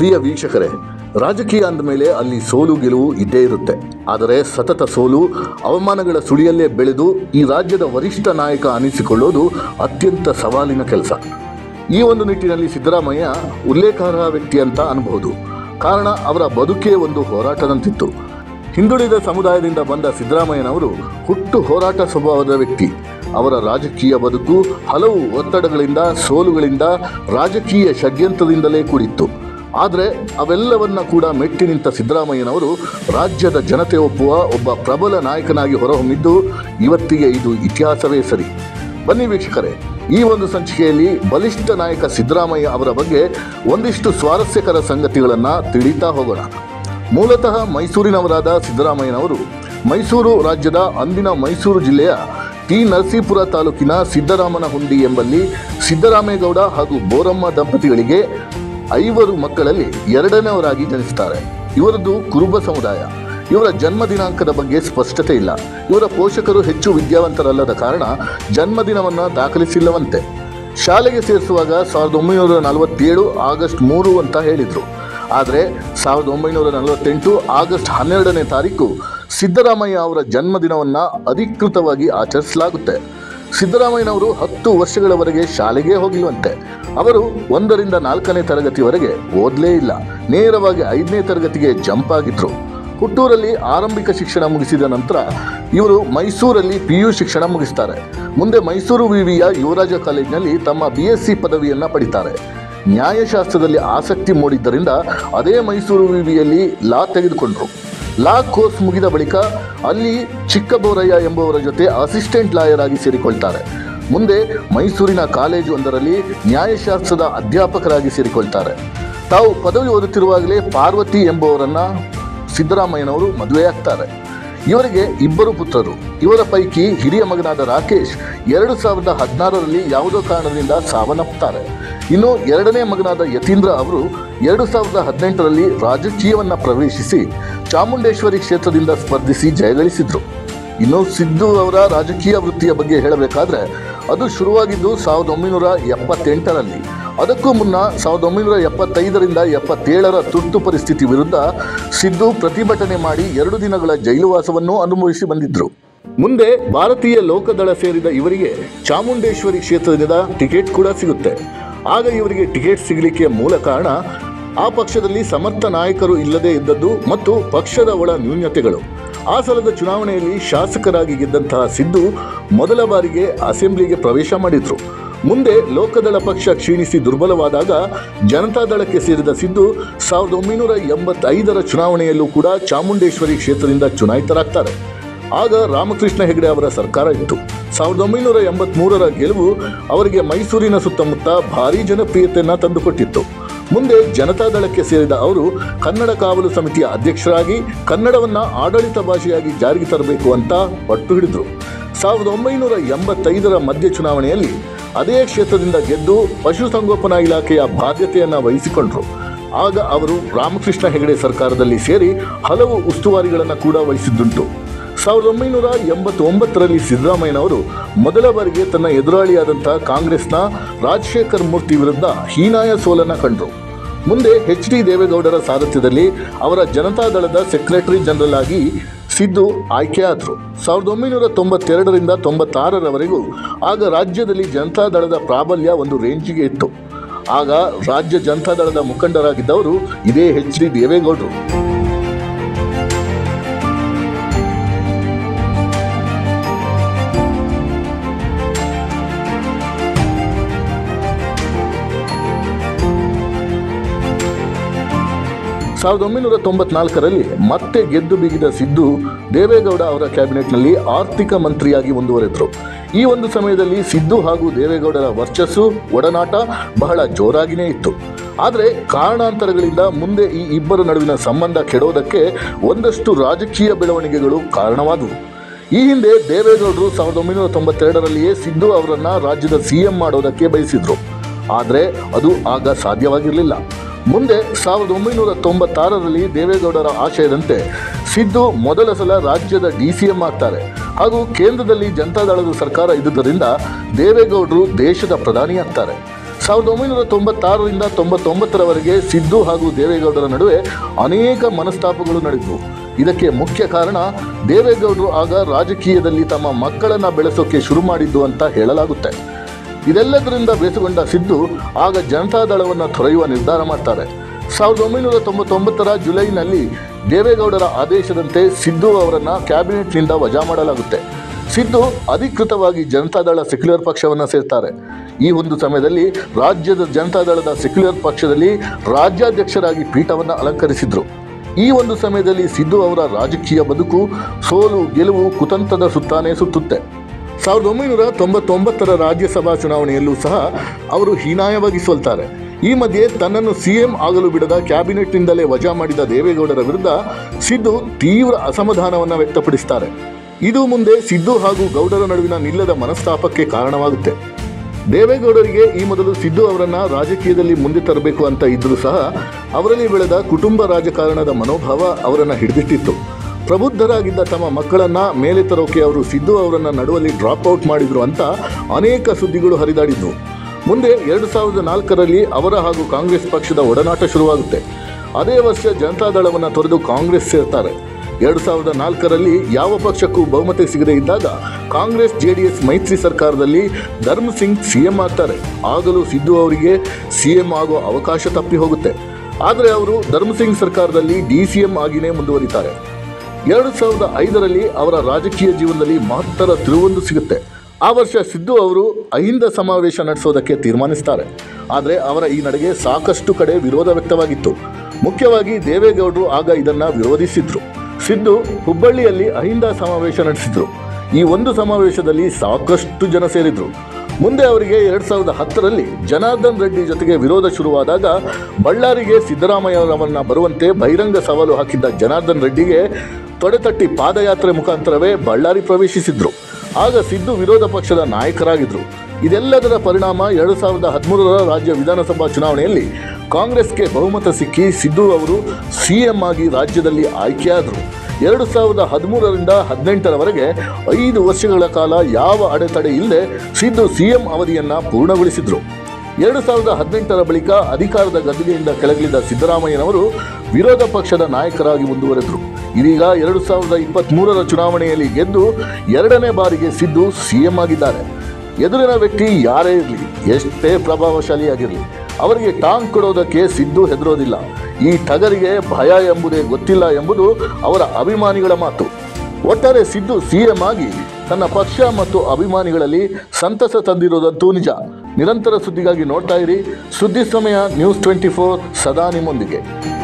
ಪ್ರಿಯ ವೀಕ್ಷಕರೇ ರಾಜಕೀಯ ಅಂದಮೇಲೆ ಅಲ್ಲಿ ಸೋಲು ಗೆಲುವು ಇದ್ದೇ ಇರುತ್ತೆ ಆದರೆ ಸತತ ಸೋಲು ಅವಮಾನಗಳ ಸುಳಿಯಲ್ಲೇ ಬೆಳೆದು ಈ ರಾಜ್ಯದ ವರಿಷ್ಠ ನಾಯಕ ಅನಿಸಿಕೊಳ್ಳೋದು ಅತ್ಯಂತ ಸವಾಲಿನ ಕೆಲಸ ಈ ಒಂದು ನಿಟ್ಟಿನಲ್ಲಿ ಸಿದ್ದರಾಮಯ್ಯ ಉಲ್ಲೇಖಾರ್ಹ ವ್ಯಕ್ತಿ ಅಂತ ಅನ್ಬಹುದು ಕಾರಣ ಅವರ ಬದುಕೇ ಒಂದು ಹೋರಾಟದಂತಿತ್ತು ಹಿಂದುಳಿದ ಸಮುದಾಯದಿಂದ ಬಂದ ಸಿದ್ದರಾಮಯ್ಯನವರು ಹುಟ್ಟು ಹೋರಾಟ ಸ್ವಭಾವದ ವ್ಯಕ್ತಿ ಅವರ ರಾಜಕೀಯ ಬದುಕು ಹಲವು ಒತ್ತಡಗಳಿಂದ ಸೋಲುಗಳಿಂದ ರಾಜಕೀಯ ಷಡ್ಯಂತ್ರದಿಂದಲೇ ಕೂಡಿತ್ತು ಆದರೆ ಅವೆಲ್ಲವನ್ನ ಕೂಡ ಮೆಟ್ಟಿ ನಿಂತ ಸಿದ್ದರಾಮಯ್ಯನವರು ರಾಜ್ಯದ ಜನತೆ ಒಪ್ಪುವ ಒಬ್ಬ ಪ್ರಬಲ ನಾಯಕನಾಗಿ ಹೊರಹೊಮ್ಮಿದ್ದು ಇವತ್ತಿಗೆ ಇದು ಇತಿಹಾಸವೇ ಸರಿ ಬನ್ನಿ ವೀಕ್ಷಕರೇ ಈ ಒಂದು ಸಂಚಿಕೆಯಲ್ಲಿ ಬಲಿಷ್ಠ ನಾಯಕ ಸಿದ್ದರಾಮಯ್ಯ ಅವರ ಬಗ್ಗೆ ಒಂದಿಷ್ಟು ಸ್ವಾರಸ್ಯಕರ ಸಂಗತಿಗಳನ್ನು ತಿಳಿತಾ ಹೋಗೋಣ ಮೂಲತಃ ಮೈಸೂರಿನವರಾದ ಸಿದ್ದರಾಮಯ್ಯನವರು ಮೈಸೂರು ರಾಜ್ಯದ ಅಂದಿನ ಮೈಸೂರು ಜಿಲ್ಲೆಯ ಟಿ ನರಸೀಪುರ ತಾಲೂಕಿನ ಸಿದ್ದರಾಮನಹುಂಡಿ ಎಂಬಲ್ಲಿ ಸಿದ್ದರಾಮೇಗೌಡ ಹಾಗೂ ಬೋರಮ್ಮ ದಂಪತಿಗಳಿಗೆ ಐವರು ಮಕ್ಕಳಲ್ಲಿ ಎರಡನೇವರಾಗಿ ಜನಿಸುತ್ತಾರೆ ಇವರದ್ದು ಕುರುಬ ಸಮುದಾಯ ಇವರ ಜನ್ಮ ದಿನಾಂಕದ ಬಗ್ಗೆ ಸ್ಪಷ್ಟತೆ ಇಲ್ಲ ಇವರ ಪೋಷಕರು ಹೆಚ್ಚು ವಿದ್ಯಾವಂತರಲ್ಲದ ಕಾರಣ ಜನ್ಮದಿನವನ್ನು ದಾಖಲಿಸಿಲ್ಲವಂತೆ ಶಾಲೆಗೆ ಸೇರಿಸುವಾಗ ಸಾವಿರದ ಒಂಬೈನೂರ ನಲವತ್ತೇಳು ಆಗಸ್ಟ್ ಮೂರು ಅಂತ ಹೇಳಿದರು ಆದರೆ ಸಾವಿರದ ಒಂಬೈನೂರ ನಲವತ್ತೆಂಟು ಆಗಸ್ಟ್ ಹನ್ನೆರಡನೇ ತಾರೀಕು ಸಿದ್ದರಾಮಯ್ಯ ಅವರ ಜನ್ಮದಿನವನ್ನು ಅಧಿಕೃತವಾಗಿ ಆಚರಿಸಲಾಗುತ್ತೆ ಸಿದ್ದರಾಮಯ್ಯನವರು ಹತ್ತು ವರ್ಷಗಳವರೆಗೆ ಶಾಲೆಗೆ ಹೋಗಿಲ್ವಂತೆ ಅವರು ಒಂದರಿಂದ ನಾಲ್ಕನೇ ತರಗತಿವರೆಗೆ ಓದಲೇ ಇಲ್ಲ ನೇರವಾಗಿ ಐದನೇ ತರಗತಿಗೆ ಜಂಪ್ ಆಗಿದ್ರು ಹುಟ್ಟೂರಲ್ಲಿ ಆರಂಭಿಕ ಶಿಕ್ಷಣ ಮುಗಿಸಿದ ನಂತರ ಇವರು ಮೈಸೂರಲ್ಲಿ ಪಿ ಯು ಶಿಕ್ಷಣ ಮುಗಿಸ್ತಾರೆ ಮುಂದೆ ಮೈಸೂರು ವಿವಿಯ ಯುವರಾಜ ಕಾಲೇಜಿನಲ್ಲಿ ತಮ್ಮ ಬಿ ಎಸ್ ಸಿ ಪದವಿಯನ್ನು ಪಡಿತಾರೆ ನ್ಯಾಯಶಾಸ್ತ್ರದಲ್ಲಿ ಆಸಕ್ತಿ ಮೂಡಿದ್ದರಿಂದ ಅದೇ ಮೈಸೂರು ವಿವಿಯಲ್ಲಿ ಲಾ ತೆಗೆದುಕೊಂಡ್ರು ಲಾ ಕೋರ್ಸ್ ಮುಗಿದ ಬಳಿಕ ಅಲ್ಲಿ ಚಿಕ್ಕಬೋರಯ್ಯ ಎಂಬುವರ ಜೊತೆ ಅಸಿಸ್ಟೆಂಟ್ ಲಾಯರ್ ಆಗಿ ಸೇರಿಕೊಳ್ತಾರೆ ಮುಂದೆ ಮೈಸೂರಿನ ಕಾಲೇಜು ಒಂದರಲ್ಲಿ ನ್ಯಾಯಶಾಸ್ತ್ರದ ಅಧ್ಯಾಪಕರಾಗಿ ಸೇರಿಕೊಳ್ತಾರೆ ತಾವು ಪದವಿ ಓದುತ್ತಿರುವಾಗಲೇ ಪಾರ್ವತಿ ಎಂಬುವರನ್ನ ಸಿದ್ದರಾಮಯ್ಯನವರು ಮದುವೆಯಾಗ್ತಾರೆ ಇವರಿಗೆ ಇಬ್ಬರು ಪುತ್ರರು ಇವರ ಪೈಕಿ ಹಿರಿಯ ಮಗನಾದ ರಾಕೇಶ್ ಎರಡು ಸಾವಿರದ ಹದಿನಾರರಲ್ಲಿ ಯಾವುದೋ ಕಾರಣದಿಂದ ಸಾವನ್ನಪ್ಪುತ್ತಾರೆ ಇನ್ನು ಎರಡನೇ ಮಗನಾದ ಯತೀಂದ್ರ ಅವರು ಎರಡು ಸಾವಿರದ ಹದಿನೆಂಟರಲ್ಲಿ ರಾಜಕೀಯವನ್ನು ಪ್ರವೇಶಿಸಿ ಚಾಮುಂಡೇಶ್ವರಿ ಕ್ಷೇತ್ರದಿಂದ ಸ್ಪರ್ಧಿಸಿ ಜಯಗಳಿಸಿದ್ರು ಇನ್ನು ಸಿದ್ದು ಅವರ ರಾಜಕೀಯ ವೃತ್ತಿಯ ಬಗ್ಗೆ ಹೇಳಬೇಕಾದ್ರೆ ಅದು ಶುರುವಾಗಿದ್ದು ಸಾವಿರದ ಒಂಬೈನೂರ ಎಪ್ಪತ್ತೆಂಟರಲ್ಲಿ ಅದಕ್ಕೂ ಮುನ್ನ ಸಾವಿರದ ಒಂಬೈನೂರ ಎಪ್ಪತ್ತೈದರಿಂದ ಎಪ್ಪತ್ತೇಳರ ತುರ್ತು ಪರಿಸ್ಥಿತಿ ವಿರುದ್ಧ ಸಿದ್ದು ಪ್ರತಿಭಟನೆ ಮಾಡಿ ಎರಡು ದಿನಗಳ ಜೈಲುವಾಸವನ್ನು ಅನುಭವಿಸಿ ಬಂದಿದ್ದರು ಮುಂದೆ ಭಾರತೀಯ ಲೋಕದಳ ಸೇರಿದ ಇವರಿಗೆ ಚಾಮುಂಡೇಶ್ವರಿ ಕ್ಷೇತ್ರದಿಂದ ಟಿಕೆಟ್ ಕೂಡ ಸಿಗುತ್ತೆ ಆಗ ಇವರಿಗೆ ಟಿಕೆಟ್ ಸಿಗಲಿಕ್ಕೆ ಮೂಲ ಕಾರಣ ಆ ಪಕ್ಷದಲ್ಲಿ ಸಮರ್ಥ ನಾಯಕರು ಇಲ್ಲದೇ ಇದ್ದದ್ದು ಮತ್ತು ಪಕ್ಷದ ಒಳ ನ್ಯೂನ್ಯತೆಗಳು ಆ ಸಲದ ಚುನಾವಣೆಯಲ್ಲಿ ಶಾಸಕರಾಗಿ ಗೆದ್ದಂತಹ ಸಿದ್ದು ಮೊದಲ ಬಾರಿಗೆ ಅಸೆಂಬ್ಲಿಗೆ ಪ್ರವೇಶ ಮಾಡಿದ್ರು ಮುಂದೆ ಲೋಕದಳ ಪಕ್ಷ ಕ್ಷೀಣಿಸಿ ದುರ್ಬಲವಾದಾಗ ಜನತಾದಳಕ್ಕೆ ಸೇರಿದ ಸಿದ್ದು ಸಾವಿರದ ಒಂಬೈನೂರ ಎಂಬತ್ತೈದರ ಚುನಾವಣೆಯಲ್ಲೂ ಕೂಡ ಚಾಮುಂಡೇಶ್ವರಿ ಕ್ಷೇತ್ರದಿಂದ ಚುನಾಯಿತರಾಗ್ತಾರೆ ಆಗ ರಾಮಕೃಷ್ಣ ಹೆಗಡೆ ಅವರ ಸರ್ಕಾರ ಇತ್ತು ಸಾವಿರದ ಒಂಬೈನೂರ ಎಂಬತ್ಮೂರರ ಗೆಲುವು ಅವರಿಗೆ ಮೈಸೂರಿನ ಸುತ್ತಮುತ್ತ ಭಾರೀ ಜನಪ್ರಿಯತೆಯನ್ನು ತಂದುಕೊಟ್ಟಿತ್ತು ಮುಂದೆ ಜನತಾದಳಕ್ಕೆ ಸೇರಿದ ಅವರು ಕನ್ನಡ ಕಾವಲು ಸಮಿತಿಯ ಅಧ್ಯಕ್ಷರಾಗಿ ಕನ್ನಡವನ್ನ ಆಡಳಿತ ಭಾಷೆಯಾಗಿ ಜಾರಿಗೆ ತರಬೇಕು ಅಂತ ಪಟ್ಟು ಹಿಡಿದ್ರು ಸಾವಿರದ ಒಂಬೈನೂರ ಎಂಬತ್ತೈದರ ಮಧ್ಯ ಚುನಾವಣೆಯಲ್ಲಿ ಅದೇ ಕ್ಷೇತ್ರದಿಂದ ಗೆದ್ದು ಪಶುಸಂಗೋಪನಾ ಇಲಾಖೆಯ ಬಾಧ್ಯತೆಯನ್ನು ವಹಿಸಿಕೊಂಡ್ರು ಆಗ ಅವರು ರಾಮಕೃಷ್ಣ ಹೆಗಡೆ ಸರ್ಕಾರದಲ್ಲಿ ಸೇರಿ ಹಲವು ಉಸ್ತುವಾರಿಗಳನ್ನು ಕೂಡ ವಹಿಸಿದ್ದುಂಟು ಸಾವಿರದ ಒಂಬೈನೂರ ಎಂಬತ್ತೊಂಬತ್ತರಲ್ಲಿ ಸಿದ್ದರಾಮಯ್ಯನವರು ಮೊದಲ ಬಾರಿಗೆ ತನ್ನ ಎದುರಾಳಿಯಾದಂಥ ಕಾಂಗ್ರೆಸ್ನ ರಾಜಶೇಖರ್ ಮೂರ್ತಿ ವಿರುದ್ಧ ಹೀನಾಯ ಸೋಲನ್ನು ಕಂಡರು ಮುಂದೆ ಎಚ್ ಡಿ ದೇವೇಗೌಡರ ಸಾರಥ್ಯದಲ್ಲಿ ಅವರ ಜನತಾದಳದ ಸೆಕ್ರೆಟರಿ ಜನರಲ್ ಆಗಿ ಸಿದ್ದು ಆಯ್ಕೆಯಾದರು ಸಾವಿರದ ಒಂಬೈನೂರ ತೊಂಬತ್ತೆರಡರಿಂದ ತೊಂಬತ್ತಾರರವರೆಗೂ ಆಗ ರಾಜ್ಯದಲ್ಲಿ ಜನತಾದಳದ ಪ್ರಾಬಲ್ಯ ಒಂದು ರೇಂಜಿಗೆ ಇತ್ತು ಆಗ ರಾಜ್ಯ ಜನತಾದಳದ ಮುಖಂಡರಾಗಿದ್ದವರು ಇದೇ ಎಚ್ ಡಿ ದೇವೇಗೌಡರು ಸಾವಿರದ ಒಂಬೈನೂರ ತೊಂಬತ್ನಾಲ್ಕರಲ್ಲಿ ಮತ್ತೆ ಗೆದ್ದು ಬೀಗಿದ ಸಿದ್ದು ದೇವೇಗೌಡ ಅವರ ಕ್ಯಾಬಿನೆಟ್ನಲ್ಲಿ ಆರ್ಥಿಕ ಮಂತ್ರಿಯಾಗಿ ಮುಂದುವರೆದರು ಈ ಒಂದು ಸಮಯದಲ್ಲಿ ಸಿದ್ದು ಹಾಗೂ ದೇವೇಗೌಡರ ವರ್ಚಸ್ಸು ಒಡನಾಟ ಬಹಳ ಜೋರಾಗಿಯೇ ಇತ್ತು ಆದರೆ ಕಾರಣಾಂತರಗಳಿಂದ ಮುಂದೆ ಈ ಇಬ್ಬರ ನಡುವಿನ ಸಂಬಂಧ ಕೆಡೋದಕ್ಕೆ ಒಂದಷ್ಟು ರಾಜಕೀಯ ಬೆಳವಣಿಗೆಗಳು ಕಾರಣವಾದವು ಈ ಹಿಂದೆ ದೇವೇಗೌಡರು ಸಾವಿರದ ಒಂಬೈನೂರ ತೊಂಬತ್ತೆರಡರಲ್ಲಿಯೇ ಸಿದ್ದು ಅವರನ್ನ ರಾಜ್ಯದ ಸಿಎಂ ಮಾಡೋದಕ್ಕೆ ಬಯಸಿದ್ರು ಆದರೆ ಅದು ಆಗ ಸಾಧ್ಯವಾಗಿರಲಿಲ್ಲ ಮುಂದೆ ಸಾವಿರದ ಒಂಬೈನೂರ ತೊಂಬತ್ತಾರರಲ್ಲಿ ದೇವೇಗೌಡರ ಆಶಯದಂತೆ ಸಿದ್ದು ಮೊದಲ ಸಲ ರಾಜ್ಯದ ಡಿ ಸಿ ಎಂ ಆಗ್ತಾರೆ ಹಾಗೂ ಕೇಂದ್ರದಲ್ಲಿ ಜನತಾದಳದ ಸರ್ಕಾರ ಇದ್ದುದರಿಂದ ದೇವೇಗೌಡರು ದೇಶದ ಪ್ರಧಾನಿ ಆಗ್ತಾರೆ ಸಾವಿರದ ಒಂಬೈನೂರ ತೊಂಬತ್ತಾರರಿಂದ ತೊಂಬತ್ತೊಂಬತ್ತರವರೆಗೆ ಸಿದ್ದು ಹಾಗೂ ದೇವೇಗೌಡರ ನಡುವೆ ಅನೇಕ ಮನಸ್ತಾಪಗಳು ನಡೆದವು ಇದಕ್ಕೆ ಮುಖ್ಯ ಕಾರಣ ದೇವೇಗೌಡರು ಆಗ ರಾಜಕೀಯದಲ್ಲಿ ತಮ್ಮ ಮಕ್ಕಳನ್ನ ಬೆಳೆಸೋಕೆ ಶುರು ಮಾಡಿದ್ದು ಅಂತ ಹೇಳಲಾಗುತ್ತೆ ಇದೆಲ್ಲದರಿಂದ ಬೇಸಗೊಂಡ ಸಿದ್ದು ಆಗ ಜನತಾದಳವನ್ನು ತೊರೆಯುವ ನಿರ್ಧಾರ ಮಾಡ್ತಾರೆ ಸಾವಿರದ ಒಂಬೈನೂರ ತೊಂಬತ್ತೊಂಬತ್ತರ ಜುಲೈನಲ್ಲಿ ದೇವೇಗೌಡರ ಆದೇಶದಂತೆ ಸಿದ್ದು ಅವರನ್ನ ಕ್ಯಾಬಿನೆಟ್ನಿಂದ ವಜಾ ಮಾಡಲಾಗುತ್ತೆ ಸಿದ್ದು ಅಧಿಕೃತವಾಗಿ ಜನತಾದಳ ಸೆಕ್ಯುಲರ್ ಪಕ್ಷವನ್ನು ಸೇರ್ತಾರೆ ಈ ಒಂದು ಸಮಯದಲ್ಲಿ ರಾಜ್ಯದ ಜನತಾದಳದ ಸೆಕ್ಯುಲರ್ ಪಕ್ಷದಲ್ಲಿ ರಾಜ್ಯಾಧ್ಯಕ್ಷರಾಗಿ ಪೀಠವನ್ನು ಅಲಂಕರಿಸಿದ್ರು ಈ ಒಂದು ಸಮಯದಲ್ಲಿ ಸಿದ್ದು ಅವರ ರಾಜಕೀಯ ಬದುಕು ಸೋಲು ಗೆಲುವು ಕುತಂತ್ರದ ಸುತ್ತಾನೆ ಸುತ್ತುತ್ತೆ ಸಾವಿರದ ಒಂಬೈನೂರ ತೊಂಬತ್ತೊಂಬತ್ತರ ರಾಜ್ಯಸಭಾ ಚುನಾವಣೆಯಲ್ಲೂ ಸಹ ಅವರು ಹೀನಾಯವಾಗಿ ಸೋಲ್ತಾರೆ ಈ ಮಧ್ಯೆ ತನ್ನನ್ನು ಸಿಎಂ ಆಗಲು ಬಿಡದ ಕ್ಯಾಬಿನೆಟ್ನಿಂದಲೇ ವಜಾ ಮಾಡಿದ ದೇವೇಗೌಡರ ವಿರುದ್ಧ ಸಿದ್ದು ತೀವ್ರ ಅಸಮಾಧಾನವನ್ನು ವ್ಯಕ್ತಪಡಿಸ್ತಾರೆ ಇದು ಮುಂದೆ ಸಿದ್ದು ಹಾಗೂ ಗೌಡರ ನಡುವಿನ ನಿಲ್ಲದ ಮನಸ್ತಾಪಕ್ಕೆ ಕಾರಣವಾಗುತ್ತೆ ದೇವೇಗೌಡರಿಗೆ ಈ ಮೊದಲು ಸಿದ್ದು ಅವರನ್ನ ರಾಜಕೀಯದಲ್ಲಿ ಮುಂದೆ ತರಬೇಕು ಅಂತ ಇದ್ರೂ ಸಹ ಅವರಲ್ಲಿ ಬೆಳೆದ ಕುಟುಂಬ ರಾಜಕಾರಣದ ಮನೋಭಾವ ಅವರನ್ನ ಹಿಡಿದಿಟ್ಟಿತ್ತು ಪ್ರಬುದ್ಧರಾಗಿದ್ದ ತಮ್ಮ ಮಕ್ಕಳನ್ನ ಮೇಲೆ ತರೋಕೆ ಅವರು ಸಿದ್ದು ಅವರನ್ನ ನಡುವಲ್ಲಿ ಡ್ರಾಪ್ ಔಟ್ ಮಾಡಿದ್ರು ಅಂತ ಅನೇಕ ಸುದ್ದಿಗಳು ಹರಿದಾಡಿದ್ವು ಮುಂದೆ ಎರಡು ಸಾವಿರದ ನಾಲ್ಕರಲ್ಲಿ ಅವರ ಹಾಗೂ ಕಾಂಗ್ರೆಸ್ ಪಕ್ಷದ ಒಡನಾಟ ಶುರುವಾಗುತ್ತೆ ಅದೇ ವರ್ಷ ಜನತಾದಳವನ್ನು ತೊರೆದು ಕಾಂಗ್ರೆಸ್ ಸೇರ್ತಾರೆ ಎರಡು ಸಾವಿರದ ನಾಲ್ಕರಲ್ಲಿ ಯಾವ ಪಕ್ಷಕ್ಕೂ ಬಹುಮತ ಸಿಗದೇ ಇದ್ದಾಗ ಕಾಂಗ್ರೆಸ್ ಜೆಡಿಎಸ್ ಮೈತ್ರಿ ಸರ್ಕಾರದಲ್ಲಿ ಧರ್ಮ್ ಸಿಂಗ್ ಸಿಎಂ ಆಗ್ತಾರೆ ಆಗಲೂ ಸಿದ್ದು ಅವರಿಗೆ ಸಿಎಂ ಆಗೋ ಅವಕಾಶ ತಪ್ಪಿ ಹೋಗುತ್ತೆ ಆದರೆ ಅವರು ಧರ್ಮ್ ಸಿಂಗ್ ಸರ್ಕಾರದಲ್ಲಿ ಡಿ ಸಿ ಎಂ ಆಗಿನೇ ಮುಂದುವರಿತಾರೆ ಎರಡು ಸಾವಿರದ ಐದರಲ್ಲಿ ಅವರ ರಾಜಕೀಯ ಜೀವನದಲ್ಲಿ ಮಹತ್ತರ ತಿರುವೊಂದು ಸಿಗುತ್ತೆ ಆ ವರ್ಷ ಸಿದ್ದು ಅವರು ಅಹಿಂದ ಸಮಾವೇಶ ನಡೆಸೋದಕ್ಕೆ ತೀರ್ಮಾನಿಸ್ತಾರೆ ಆದರೆ ಅವರ ಈ ನಡೆಗೆ ಸಾಕಷ್ಟು ಕಡೆ ವಿರೋಧ ವ್ಯಕ್ತವಾಗಿತ್ತು ಮುಖ್ಯವಾಗಿ ದೇವೇಗೌಡರು ಆಗ ಇದನ್ನ ವಿರೋಧಿಸಿದ್ರು ಸಿದ್ದು ಹುಬ್ಬಳ್ಳಿಯಲ್ಲಿ ಅಹಿಂದ ಸಮಾವೇಶ ನಡೆಸಿದ್ರು ಈ ಒಂದು ಸಮಾವೇಶದಲ್ಲಿ ಸಾಕಷ್ಟು ಜನ ಸೇರಿದ್ರು ಮುಂದೆ ಅವರಿಗೆ ಎರಡ್ ಸಾವಿರದ ಹತ್ತರಲ್ಲಿ ಜನಾರ್ದನ್ ರೆಡ್ಡಿ ಜೊತೆಗೆ ವಿರೋಧ ಶುರುವಾದಾಗ ಬಳ್ಳಾರಿಗೆ ಸಿದ್ದರಾಮಯ್ಯರವನ್ನ ಬರುವಂತೆ ಬಹಿರಂಗ ಸವಾಲು ಹಾಕಿದ್ದ ಜನಾರ್ದನ್ ರೆಡ್ಡಿಗೆ ತೊಡೆತಟ್ಟಿ ಪಾದಯಾತ್ರೆ ಮುಖಾಂತರವೇ ಬಳ್ಳಾರಿ ಪ್ರವೇಶಿಸಿದ್ರು ಆಗ ಸಿದ್ದು ವಿರೋಧ ಪಕ್ಷದ ನಾಯಕರಾಗಿದ್ರು ಇದೆಲ್ಲದರ ಪರಿಣಾಮ ಎರಡು ಸಾವಿರದ ಹದಿಮೂರರ ರಾಜ್ಯ ವಿಧಾನಸಭಾ ಚುನಾವಣೆಯಲ್ಲಿ ಕಾಂಗ್ರೆಸ್ಗೆ ಬಹುಮತ ಸಿಕ್ಕಿ ಸಿದ್ದು ಅವರು ಸಿಎಂ ಆಗಿ ರಾಜ್ಯದಲ್ಲಿ ಆಯ್ಕೆಯಾದರು ಎರಡು ಸಾವಿರದ ಹದಿಮೂರರಿಂದ ಹದಿನೆಂಟರವರೆಗೆ ಐದು ವರ್ಷಗಳ ಕಾಲ ಯಾವ ಅಡೆತಡೆ ಇಲ್ಲದೆ ಸಿದ್ದು ಸಿಎಂ ಅವಧಿಯನ್ನು ಪೂರ್ಣಗೊಳಿಸಿದ್ರು ಎರಡು ಸಾವಿರದ ಹದಿನೆಂಟರ ಬಳಿಕ ಅಧಿಕಾರದ ಗದ್ದುಗೆಯಿಂದ ಕೆಳಗಿಳಿದ ಸಿದ್ದರಾಮಯ್ಯನವರು ವಿರೋಧ ಪಕ್ಷದ ನಾಯಕರಾಗಿ ಮುಂದುವರೆದರು ಇದೀಗ ಎರಡು ಸಾವಿರದ ಇಪ್ಪತ್ತ್ಮೂರರ ಚುನಾವಣೆಯಲ್ಲಿ ಗೆದ್ದು ಎರಡನೇ ಬಾರಿಗೆ ಸಿದ್ದು ಸಿಎಂ ಆಗಿದ್ದಾರೆ ಎದುರಿನ ವ್ಯಕ್ತಿ ಯಾರೇ ಇರಲಿ ಎಷ್ಟೇ ಪ್ರಭಾವಶಾಲಿಯಾಗಿರಲಿ ಅವರಿಗೆ ಟಾಂಗ್ ಕೊಡೋದಕ್ಕೆ ಸಿದ್ದು ಹೆದರೋದಿಲ್ಲ ಈ ಟಗರಿಗೆ ಭಯ ಎಂಬುದೇ ಗೊತ್ತಿಲ್ಲ ಎಂಬುದು ಅವರ ಅಭಿಮಾನಿಗಳ ಮಾತು ಒಟ್ಟಾರೆ ಸಿದ್ದು ಸಿಎಂ ಆಗಿ ತನ್ನ ಪಕ್ಷ ಮತ್ತು ಅಭಿಮಾನಿಗಳಲ್ಲಿ ಸಂತಸ ತಂದಿರೋದಂತೂ ನಿಜ ನಿರಂತರ ಸುದ್ದಿಗಾಗಿ ನೋಡ್ತಾ ಇರಿ ಸುದ್ದಿ ಸಮಯ ನ್ಯೂಸ್ ಟ್ವೆಂಟಿ ಫೋರ್ ಸದಾ ನಿಮ್ಮೊಂದಿಗೆ